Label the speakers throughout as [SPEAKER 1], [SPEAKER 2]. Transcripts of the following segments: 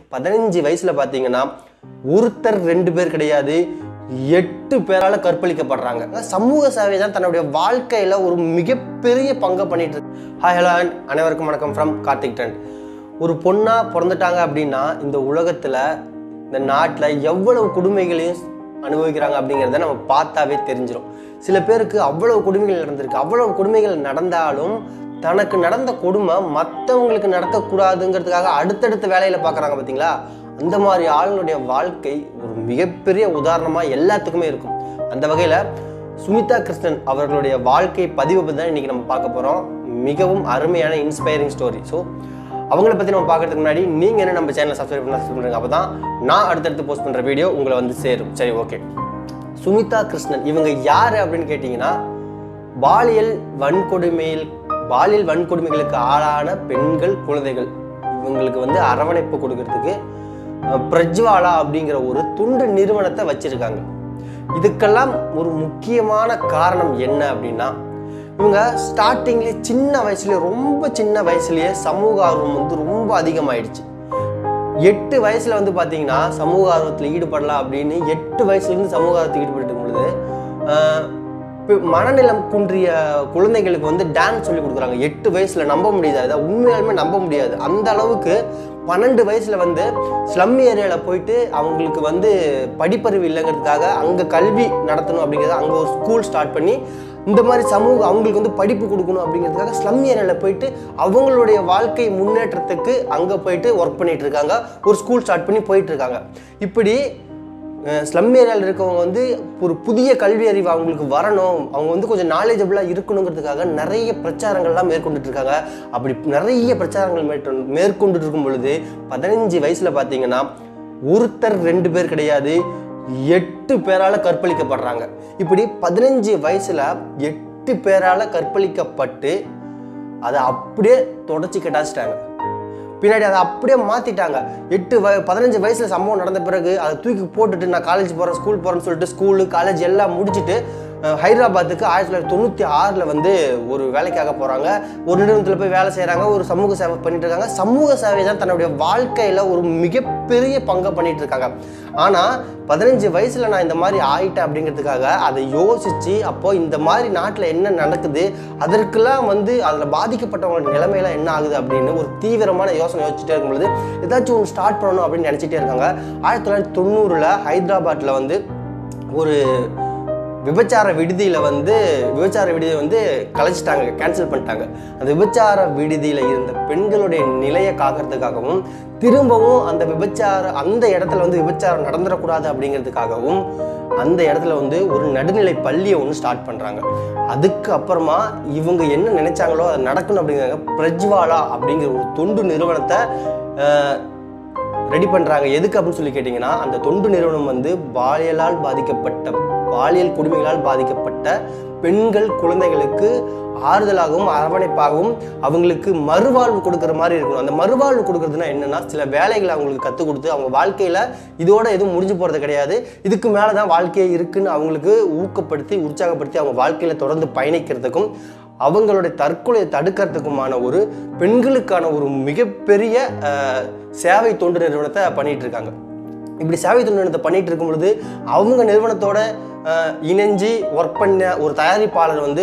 [SPEAKER 1] பதினஞ்சு வயசுல பார்த்தீங்கன்னா ஒருத்தர் ரெண்டு பேர் கிடையாது எட்டு பேரால கற்பழிக்கப்படுறாங்க சமூக சேவை தான் தன்னுடைய வாழ்க்கையில ஒரு மிகப்பெரிய பங்கை பண்ணிட்டு இருக்கு ஹாய் ஹலோ அனைவருக்கும் வணக்கம் ஃப்ரம் கார்த்திக் ட்ரெண்ட் ஒரு பொண்ணா பிறந்துட்டாங்க அப்படின்னா இந்த உலகத்துல இந்த நாட்டில் எவ்வளவு கொடுமைகளையும் அனுபவிக்கிறாங்க அப்படிங்கிறத நம்ம பார்த்தாவே தெரிஞ்சிடும் சில பேருக்கு அவ்வளவு கொடுமைகள் நடந்திருக்கு அவ்வளவு கொடுமைகள் நடந்தாலும் தனக்கு நடந்த கொடுமை மற்றவங்களுக்கு நடக்கக்கூடாதுங்கிறதுக்காக அடுத்தடுத்த வேலையில பார்க்குறாங்க பார்த்தீங்களா அந்த மாதிரி ஆளுங்களுடைய வாழ்க்கை ஒரு மிகப்பெரிய உதாரணமாக எல்லாத்துக்குமே இருக்கும் அந்த வகையில் சுமிதா கிருஷ்ணன் அவர்களுடைய வாழ்க்கை பதிவை பற்றி தான் இன்றைக்கி நம்ம பார்க்க போகிறோம் மிகவும் அருமையான இன்ஸ்பைரிங் ஸ்டோரி ஸோ அவங்கள பற்றி நம்ம பார்க்கறதுக்கு முன்னாடி நீங்கள் என்ன நம்ம சேனலை சப்ஸ்கிரைப் பண்ண சப்ஸ்கிரைப் பண்ணுங்க அப்போ தான் நான் அடுத்தடுத்து போஸ்ட் பண்ணுற வீடியோ உங்களை வந்து சேரும் சரி ஓகே சுமிதா கிருஷ்ணன் இவங்க யார் அப்படின்னு கேட்டிங்கன்னா பாலியல் வன்கொடுமையில் பாலியல் வன்கொடுமைகளுக்கு ஆளான பெண்கள் குழந்தைகள் இவங்களுக்கு வந்து அரவணைப்பு கொடுக்கறதுக்கு அஹ், பிரஜ்வாலா அப்படிங்கிற ஒரு துண்டு நிறுவனத்தை வச்சிருக்காங்க இதுக்கெல்லாம் ஒரு முக்கியமான காரணம் என்ன அப்படின்னா இவங்க ஸ்டார்டிங்லேயே சின்ன வயசுலயே ரொம்ப சின்ன வயசுலயே சமூக ஆர்வம் வந்து ரொம்ப அதிகமாயிடுச்சு எட்டு வயசுல வந்து பாத்தீங்கன்னா சமூக ஆர்வத்தில் ஈடுபடலாம் அப்படின்னு எட்டு வயசுல இருந்து சமூக ஆர்வத்தில் ஈடுபட்டு இருக்கும் பொழுது ஆஹ், பி- மனநிலம் குன்றிய குழந்தைகளுக்கு வந்து டான்ஸ் சொல்லி கொடுக்குறாங்க எட்டு வயசுல நம்ப முடியாது அதை உண்மையாலுமே நம்ப முடியாது அந்த அளவுக்கு பன்னெண்டு வயசுல வந்து ஸ்லம் ஏரியால போயிட்டு அவங்களுக்கு வந்து படிப்பறிவு இல்லைங்கிறதுக்காக அங்க கல்வி நடத்தணும் அப்படிங்கிறது அங்க ஒரு ஸ்கூல் ஸ்டார்ட் பண்ணி இந்த மாதிரி சமூக அவங்களுக்கு வந்து படிப்பு கொடுக்கணும் அப்படிங்கிறதுக்காக ஸ்லம் ஏரியாவில் போயிட்டு அவங்களுடைய வாழ்க்கை முன்னேற்றத்துக்கு அங்கே போயிட்டு ஒர்க் பண்ணிட்டு இருக்காங்க ஒரு ஸ்கூல் ஸ்டார்ட் பண்ணி போயிட்டு இருக்காங்க இப்படி ஸ்லம் ஏரியாவில் இருக்கவங்க வந்து ஒரு புதிய கல்வி அறிவு அவங்களுக்கு வரணும் அவங்க வந்து கொஞ்சம் நாலேஜபிளாக இருக்கணுங்கிறதுக்காக நிறைய பிரச்சாரங்கள்லாம் மேற்கொண்டுட்டு இருக்காங்க அப்படி நிறைய பிரச்சாரங்கள் மேற்கொண்டு மேற்கொண்டுட்டு இருக்கும் பொழுது பதினஞ்சு வயசில் பார்த்தீங்கன்னா ஒருத்தர் ரெண்டு பேர் கிடையாது எட்டு பேரால கற்பழிக்கப்படுறாங்க இப்படி பதினஞ்சு வயசுல எட்டு பேரால கற்பழிக்கப்பட்டு அதை அப்படியே தொடச்சி கட்டாச்சிட்டாங்க பின்னாடி அதை அப்படியே மாத்திட்டாங்க எட்டு வய பதினஞ்சு வயசுல சம்பவம் நடந்த பிறகு அதை தூக்கி போட்டுட்டு நான் காலேஜ் போறேன் ஸ்கூல் போறேன்னு சொல்லிட்டு ஸ்கூலு காலேஜ் எல்லாம் முடிச்சுட்டு அஹ், ஹைதராபாத்துக்கு ஆயிரத்தி தொள்ளாயிரத்தி தொண்ணூற்றி ஆறில் வந்து ஒரு வேலைக்காக போகிறாங்க ஒரு நிறுவனத்தில் போய் வேலை செய்கிறாங்க ஒரு சமூக சேவை பண்ணிட்டு இருக்காங்க சமூக சேவை தான் தன்னுடைய வாழ்க்கையில் ஒரு மிகப்பெரிய பங்கை பண்ணிட்டு இருக்காங்க ஆனால் பதினஞ்சு வயசில் நான் இந்த மாதிரி ஆயிட்டேன் அப்படிங்கிறதுக்காக அதை யோசித்து அப்போ இந்த மாதிரி நாட்டில் என்ன நடக்குது அதற்கெல்லாம் வந்து அதில் பாதிக்கப்பட்டவங்களோட நிலைமையெல்லாம் என்ன ஆகுது அப்படின்னு ஒரு தீவிரமான யோசனை யோசிச்சுட்டே இருக்கும் பொழுது ஏதாச்சும் ஒன்று ஸ்டார்ட் பண்ணணும் அப்படின்னு நினச்சிட்டே இருக்காங்க ஆயிரத்தி தொள்ளாயிரத்தி தொண்ணூறில் ஹைதராபாத்தில் வந்து ஒரு விபச்சார விடுதியில் வந்து விபச்சார விடுதியை வந்து கலைச்சிட்டாங்க கேன்சல் பண்ணிட்டாங்க அந்த விபச்சார விடுதியில் இருந்த பெண்களுடைய நிலையை காக்கிறதுக்காகவும் திரும்பவும் அந்த விபச்சார அந்த இடத்துல வந்து விபச்சாரம் நடந்துடக்கூடாது அப்படிங்கிறதுக்காகவும் அந்த இடத்துல வந்து ஒரு நடுநிலை பள்ளியை ஒன்று ஸ்டார்ட் பண்ணுறாங்க அதுக்கு அப்புறமா இவங்க என்ன நினைச்சாங்களோ அது நடக்கணும் அப்படிங்கிறாங்க பிரஜ்வாலா அப்படிங்கிற ஒரு தொண்டு நிறுவனத்தை அஹ், ரெடி பண்ணுறாங்க எதுக்கு அப்படின்னு சொல்லி கேட்டிங்கன்னா அந்த தொண்டு நிறுவனம் வந்து பாலியலால் பாதிக்கப்பட்ட பாலியல் கொடுமைகளால் பாதிக்கப்பட்ட பெண்கள் குழந்தைகளுக்கு ஆறுதலாகவும் அரவணைப்பாகவும் அவங்களுக்கு மறுவாழ்வு கொடுக்குற மாதிரி இருக்கணும் அந்த மறுவாழ்வு கொடுக்குறதுனா என்னன்னா சில வேலைகளை அவங்களுக்கு கற்றுக் கொடுத்து அவங்க வாழ்க்கையில் இதோட எதுவும் முடிஞ்சு போகிறது கிடையாது இதுக்கு மேலே தான் வாழ்க்கையே இருக்குன்னு அவங்களுக்கு ஊக்கப்படுத்தி உற்சாகப்படுத்தி அவங்க வாழ்க்கையில் தொடர்ந்து பயணிக்கிறதுக்கும் அவங்களுடைய தற்கொலையை தடுக்கிறதுக்குமான ஒரு பெண்களுக்கான ஒரு மிகப்பெரிய அஹ், சேவை தொண்டு நிறுவனத்தை பண்ணிட்டு இருக்காங்க இப்படி சேவை தொண்டு நிறுவனத்தை பண்ணிட்டு இருக்கும் பொழுது அவங்க நிறுவனத்தோட அஹ், இணைஞ்சு ஒர்க் பண்ண ஒரு தயாரிப்பாளர் வந்து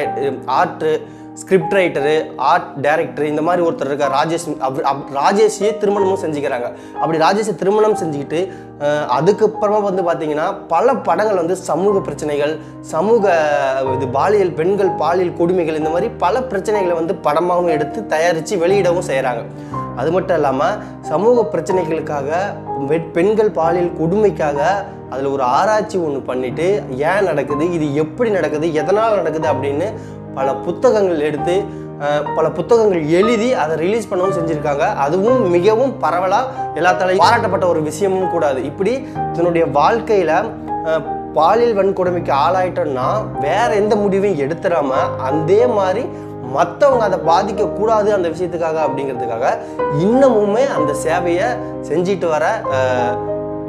[SPEAKER 1] art script writer art director இந்த மாதிரி ஒருத்தர் இருக்கார் ராஜேஷ் அவர் அவ்- ராஜேஷையே திருமணமும் செஞ்சுக்கிறாங்க அப்படி ராஜேஷை திருமணம் செஞ்சுக்கிட்டு அஹ், அதுக்கப்புறமா வந்து பார்த்தீங்கன்னா பல படங்கள் வந்து சமூக பிரச்சனைகள் சமூக இது பாலியல் பெண்கள் பாலியல் கொடுமைகள் இந்த மாதிரி பல பிரச்சனைகளை வந்து படமாகவும் எடுத்து தயாரித்து வெளியிடவும் செய்கிறாங்க அது மட்டும் இல்லாமல் சமூக பிரச்சனைகளுக்காக வெ- பெண்கள் பாலியல் கொடுமைக்காக அதில் ஒரு ஆராய்ச்சி ஒன்று பண்ணிட்டு ஏன் நடக்குது இது எப்படி நடக்குது எதனால் நடக்குது அப்படின்னு பல புத்தகங்கள் எடுத்து அஹ், பல புத்தகங்கள் எழுதி அதை ரிலீஸ் பண்ணவும் செஞ்சுருக்காங்க அதுவும் மிகவும் பரவலாக எல்லாத்தாலையும் பாராட்டப்பட்ட ஒரு விஷயமும் கூடாது இப்படி தன்னுடைய வாழ்க்கையில் பாலியல் வன்கொடுமைக்கு ஆளாயிட்டோம்னா வேற எந்த முடிவையும் எடுத்துடாம அதே மாதிரி மற்றவங்க அதை பாதிக்கக்கூடாது அந்த விஷயத்துக்காக அப்படிங்கிறதுக்காக இன்னமுமே அந்த சேவையை செஞ்சிட்டு வர அஹ்,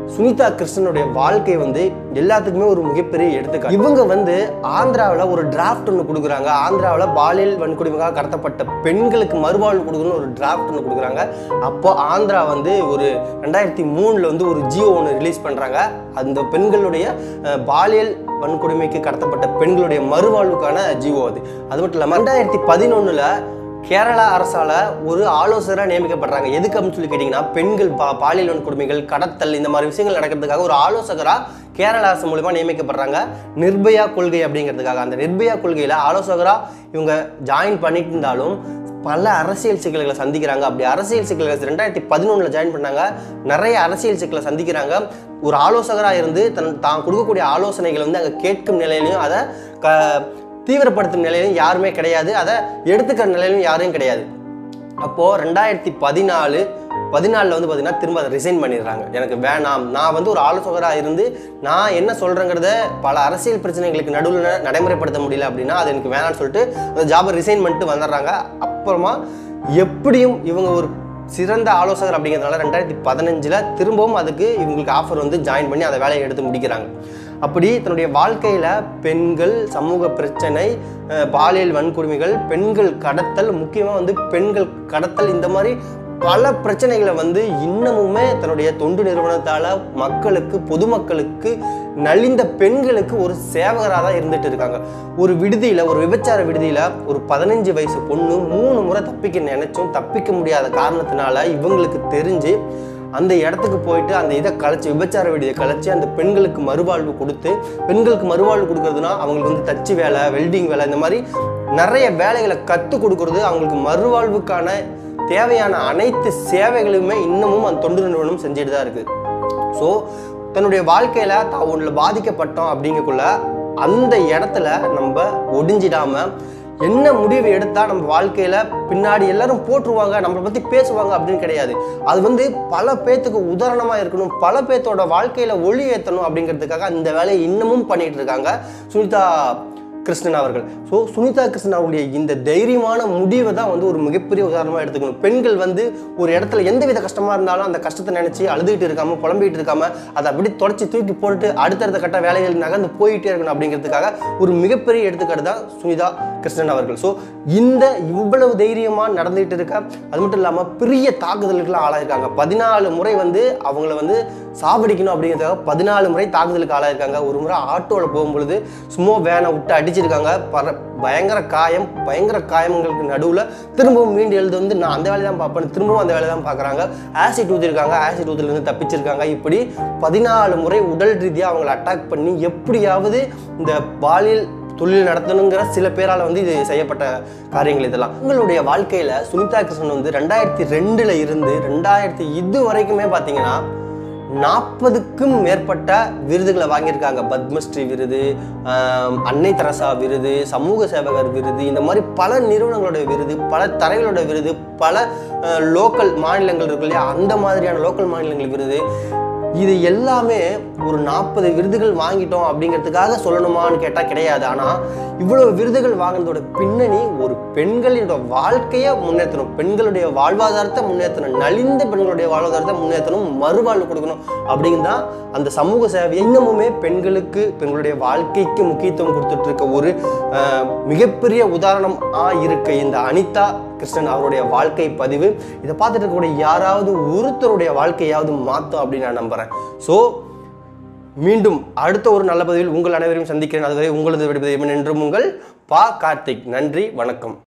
[SPEAKER 1] சுனிதா கிருஷ்ணனுடைய வாழ்க்கை வந்து எல்லாத்துக்குமே ஒரு மிகப்பெரிய எடுத்துக்காட்டு இவங்க வந்து ஆந்திராவில் ஒரு டிராஃப்ட் ஒன்று கொடுக்குறாங்க ஆந்திராவில் பாலியல் வன்கொடுமைக்காக கடத்தப்பட்ட பெண்களுக்கு மறுவாழ்வு கொடுக்கணும்னு ஒரு டிராஃப்ட் ஒன்று கொடுக்குறாங்க அப்போ ஆந்திரா வந்து ஒரு ரெண்டாயிரத்தி மூணில் வந்து ஒரு ஜியோ ஒன்று ரிலீஸ் பண்ணுறாங்க அந்த பெண்களுடைய அஹ், பாலியல் வன்கொடுமைக்கு கடத்தப்பட்ட பெண்களுடைய மறுவாழ்வுக்கான ஜியோ அது அது மட்டும் இல்லாமல் ரெண்டாயிரத்தி பதினொன்றில் கேரளா அரசால ஒரு ஆலோசகராக நியமிக்கப்படுறாங்க எதுக்கு அப்படின்னு சொல்லி கேட்டிங்கன்னா பெண்கள் பா பாலியல் வன்கொடுமைகள் கடத்தல் இந்த மாதிரி விஷயங்கள் நடக்கிறதுக்காக ஒரு ஆலோசகராக கேரள அரசு மூலமா நியமிக்கப்படுறாங்க நிர்பயா கொள்கை அப்படிங்கிறதுக்காக அந்த நிர்பயா கொள்கையில் ஆலோசகராக இவங்க ஜாயின் பண்ணிட்டு இருந்தாலும் பல அரசியல் சிக்கல்களை சந்திக்கிறாங்க அப்படி அரசியல் சிக்கல்கள் ரெண்டாயிரத்தி பதினொன்றில் ஜாயின் பண்ணாங்க நிறைய அரசியல் சிக்கலை சந்திக்கிறாங்க ஒரு ஆலோசகராக இருந்து தன் தான் கொடுக்கக்கூடிய ஆலோசனைகளை வந்து அங்கே கேட்கும் நிலையிலையும் அதை க தீவிரப்படுத்தும் நிலையிலும் யாருமே கிடையாது அதை எடுத்துக்கிற நிலையிலும் யாரும் கிடையாது அப்போது ரெண்டாயிரத்தி பதினாலு பதினாலில் வந்து பார்த்தீங்கன்னா திரும்ப அதை ரிசைன் பண்ணிடுறாங்க எனக்கு வேணாம் நான் வந்து ஒரு ஆலோசகராக இருந்து நான் என்ன சொல்கிறேங்கிறத பல அரசியல் பிரச்சனைகளுக்கு நடுவில் நடைமுறைப்படுத்த முடியல அப்படின்னா அது எனக்கு வேணாம்னு சொல்லிட்டு அந்த ஜாபை ரிசைன் பண்ணிட்டு வந்துடுறாங்க அப்புறமா எப்படியும் இவங்க ஒரு சிறந்த ஆலோசகர் அப்படிங்கிறதுனால ரெண்டாயிரத்தி பதினஞ்சில் திரும்பவும் அதுக்கு இவங்களுக்கு ஆஃபர் வந்து ஜாயின் பண்ணி அந்த வேலையை எடுத்து முடிக்கிறாங்க அப்படி தன்னுடைய வாழ்க்கையில் பெண்கள் சமூக பிரச்சனை அஹ், பாலியல் வன்கொடுமைகள் பெண்கள் கடத்தல் முக்கியமாக வந்து பெண்கள் கடத்தல் இந்த மாதிரி பல பிரச்சனைகளை வந்து இன்னமுமே தன்னுடைய தொண்டு நிறுவனத்தால் மக்களுக்கு பொதுமக்களுக்கு நலிந்த பெண்களுக்கு ஒரு சேவகராக தான் இருந்துட்டு இருக்காங்க ஒரு விடுதியில் ஒரு விபச்சார விடுதியில் ஒரு பதினஞ்சு வயசு பொண்ணு மூணு முறை தப்பிக்க நினைச்சும் தப்பிக்க முடியாத காரணத்தினால இவங்களுக்கு தெரிஞ்சு அந்த இடத்துக்கு போயிட்டு அந்த இதை கலைச்சி விபச்சார விடுதியை கலைச்சி அந்த பெண்களுக்கு மறுவாழ்வு கொடுத்து பெண்களுக்கு மறுவாழ்வு கொடுக்கறதுனா அவங்களுக்கு வந்து தச்சு வேலை வெல்டிங் வேலை இந்த மாதிரி நிறைய வேலைகளை கற்றுக் கொடுக்கறது அவங்களுக்கு மறுவாழ்வுக்கான தேவையான அனைத்து சேவைகளுமே இன்னமும் அந்த தொண்டு நிறுவனம் செஞ்சுட்டு தான் இருக்குது ஸோ தன்னுடைய வாழ்க்கையில் தான் ஒன்றில் பாதிக்கப்பட்டோம் அப்படிங்கக்குள்ள அந்த இடத்துல நம்ம ஒடிஞ்சிடாம என்ன முடிவு எடுத்தால் நம்ம வாழ்க்கையில் பின்னாடி எல்லாரும் போட்டுருவாங்க நம்மளை பற்றி பேசுவாங்க அப்படின்னு கிடையாது அது வந்து பல பேத்துக்கு உதாரணமாக இருக்கணும் பல பேர்த்தோட வாழ்க்கையில் ஒளி ஏற்றணும் அப்படிங்கிறதுக்காக அந்த வேலையை இன்னமும் பண்ணிட்டு இருக்காங்க சுனிதா கிருஷ்ணன் அவர்கள் ஸோ சுனிதா கிருஷ்ணன் அவருடைய இந்த தைரியமான முடிவை தான் வந்து ஒரு மிகப்பெரிய உதாரணமாக எடுத்துக்கணும் பெண்கள் வந்து ஒரு இடத்துல எந்தவித கஷ்டமாக இருந்தாலும் அந்த கஷ்டத்தை நினச்சி அழுதுகிட்டு இருக்காம புலம்பிட்டு இருக்காம அதை அப்படி தொடச்சி தூக்கி போட்டுட்டு அடுத்தடுத்த கட்ட வேலைகள் நகர்ந்து போயிட்டே இருக்கணும் அப்படிங்கிறதுக்காக ஒரு மிகப்பெரிய எடுத்துக்காட்டு தான் சுனிதா கிருஷ்ணன் அவர்கள் ஸோ இந்த இவ்வளவு தைரியமாக நடந்துகிட்டு இருக்க அது மட்டும் இல்லாமல் பெரிய தாக்குதலுக்குலாம் ஆளாயிருக்காங்க பதினாலு முறை வந்து அவங்கள வந்து சாவடிக்கணும் அப்படிங்கிறதுக்காக பதினாலு முறை தாக்குதலுக்கு ஆளாயிருக்காங்க ஒரு முறை ஆட்டோவில் போகும்பொழுது சும்மா வேனை விட்டு அடிச்சிருக்காங்க பர பயங்கர காயம் பயங்கர காயங்களுக்கு நடுவில் திரும்பவும் மீண்டு எழுது வந்து நான் அந்த வேலையை தான் பார்ப்பேன் திரும்பவும் அந்த வேலையை தான் பார்க்குறாங்க ஆசிட் ஊற்றிருக்காங்க ஆசிட் ஊற்றிலேருந்து தப்பிச்சிருக்காங்க இப்படி பதினாலு முறை உடல் ரீதியாக அவங்கள அட்டாக் பண்ணி எப்படியாவது இந்த பாலியல் தொழில் நடத்தணுங்கிற சில பேரால் வந்து இது செய்யப்பட்ட காரியங்கள் இதெல்லாம் உங்களுடைய வாழ்க்கையில் சுனிதா கிருஷ்ணன் வந்து ரெண்டாயிரத்தி ரெண்டில் இருந்து ரெண்டாயிரத்தி இது வரைக்குமே பார்த்தீங்கன்னா நாற்பதுக்கும் மேற்பட்ட விருதுகளை வாங்கியிருக்காங்க பத்மஸ்ரீ விருது ஆம், அன்னை தெரசா விருது சமூக சேவகர் விருது இந்த மாதிரி பல நிறுவனங்களோட விருது பல தரைகளோட விருது பல லோக்கல் மாநிலங்கள் இருக்கு இல்லையா அந்த மாதிரியான லோக்கல் மாநிலங்கள் விருது இது எல்லாமே ஒரு நாற்பது விருதுகள் வாங்கிட்டோம் அப்படிங்கிறதுக்காக சொல்லணுமான்னு கேட்டால் கிடையாது ஆனால் இவ்வளவு விருதுகள் வாங்கினதோட பின்னணி ஒரு பெண்களோட வாழ்க்கையை முன்னேற்றணும் பெண்களுடைய வாழ்வாதாரத்தை முன்னேற்றணும் நலிந்த பெண்களுடைய வாழ்வாதாரத்தை முன்னேற்றணும் மறுவாழ்வு கொடுக்கணும் அப்படிங்கிறது தான் அந்த சமூக சேவை இன்னமுமே பெண்களுக்கு பெண்களுடைய வாழ்க்கைக்கு முக்கியத்துவம் கொடுத்துட்டு இருக்க ஒரு அஹ், மிகப்பெரிய உதாரணம் ஆ இருக்க இந்த அனிதா கிருஷ்ணன் அவருடைய வாழ்க்கை பதிவு இதை பார்த்துட்டு இருக்கக்கூடிய யாராவது ஒருத்தருடைய வாழ்க்கையாவது மாற்றும் அப்படின்னு நான் நம்புகிறேன் ஸோ மீண்டும் அடுத்த ஒரு நல்ல பதிவில் உங்கள் அனைவரையும் சந்திக்கிறேன் அதுவரை உங்களது விடுவது என்றும் உங்கள் பா கார்த்திக் நன்றி வணக்கம்